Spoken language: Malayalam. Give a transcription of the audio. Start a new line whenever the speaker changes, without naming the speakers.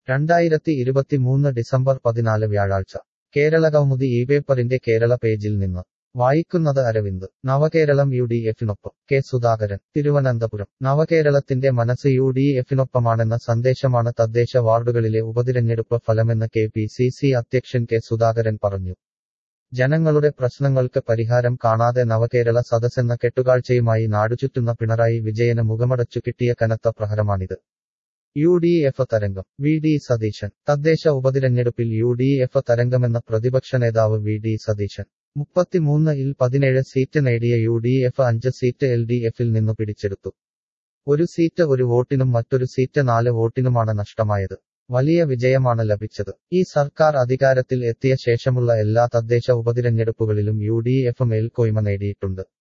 രണ്ടായിരത്തി ഇരുപത്തിമൂന്ന് ഡിസംബർ പതിനാല് വ്യാഴാഴ്ച കേരള കൗമുദി ഈ പേപ്പറിന്റെ കേരള പേജിൽ നിന്ന് വായിക്കുന്നത് അരവിന്ദ് നവകേരളം യു ഡി എഫിനൊപ്പം കെ സുധാകരൻ തിരുവനന്തപുരം നവകേരളത്തിന്റെ മനസ്സ് യു ഡി എഫിനൊപ്പമാണെന്ന സന്ദേശമാണ് തദ്ദേശ വാർഡുകളിലെ ഉപതിരഞ്ഞെടുപ്പ് ഫലമെന്ന് കെ പി സി സി അധ്യക്ഷൻ കെ സുധാകരൻ പറഞ്ഞു ജനങ്ങളുടെ പ്രശ്നങ്ങൾക്ക് പരിഹാരം കാണാതെ നവകേരള സദസ്സെന്ന കെട്ടുകാഴ്ചയുമായി നാടുചുറ്റുന്ന പിണറായി വിജയന് മുഖമടച്ചു കിട്ടിയ കനത്ത പ്രഹരമാണിത് യു ഡി എഫ് തരംഗം വി ഡി സതീശൻ തദ്ദേശ ഉപതിരഞ്ഞെടുപ്പിൽ യു ഡി എഫ് തരംഗമെന്ന പ്രതിപക്ഷ നേതാവ് വി ഡി സതീശൻ മുപ്പത്തിമൂന്ന് ഇൽ പതിനേഴ് സീറ്റ് നേടിയ യു ഡി എഫ് അഞ്ച് സീറ്റ് എൽ ഡി എഫിൽ നിന്നു പിടിച്ചെടുത്തു ഒരു സീറ്റ് ഒരു വോട്ടിനും മറ്റൊരു സീറ്റ് നാല് വോട്ടിനുമാണ് നഷ്ടമായത് വലിയ വിജയമാണ് ലഭിച്ചത് ഈ സർക്കാർ അധികാരത്തിൽ എത്തിയ ശേഷമുള്ള എല്ലാ തദ്ദേശ ഉപതിരഞ്ഞെടുപ്പുകളിലും യു ഡി എഫ് മേൽക്കോയ്മ നേടിയിട്ടുണ്ട്